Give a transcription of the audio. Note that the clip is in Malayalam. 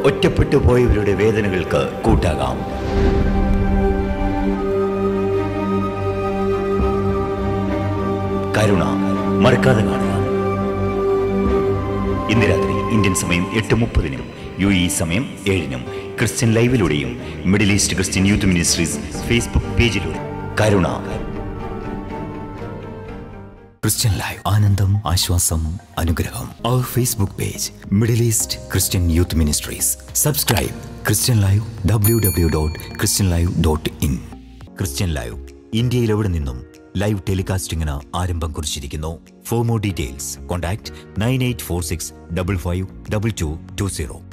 ഒറ്റപ്പെട്ടു പോയവരുടെ വേദനകൾക്ക് കൂട്ടാകാം കരുണ മറക്കാതെ കാണുക ഇന്ന് രാത്രി ഇന്ത്യൻ സമയം എട്ട് മുപ്പതിനും യു ഇ സമയം ഏഴിനും ക്രിസ്ത്യൻ ലൈവിലൂടെയും middle east Christian youth ministries Facebook പേജിലൂടെ കരുണ ക്രിസ്ത്യൻ ലൈവ് ആനന്ദം ആശ്വാസം അനുഗ്രഹം our Facebook page middle east Christian youth ministries subscribe Christian live W W dot Christian live dot in Christian live ഇന്ത്യയിൽ എവിടെ നിന്നും ലൈവ് ടെലികാസ്റ്റിംഗിന് ആരംഭം കുറിച്ചിരിക്കുന്നു for more details contact nine eight four six double five double two two zero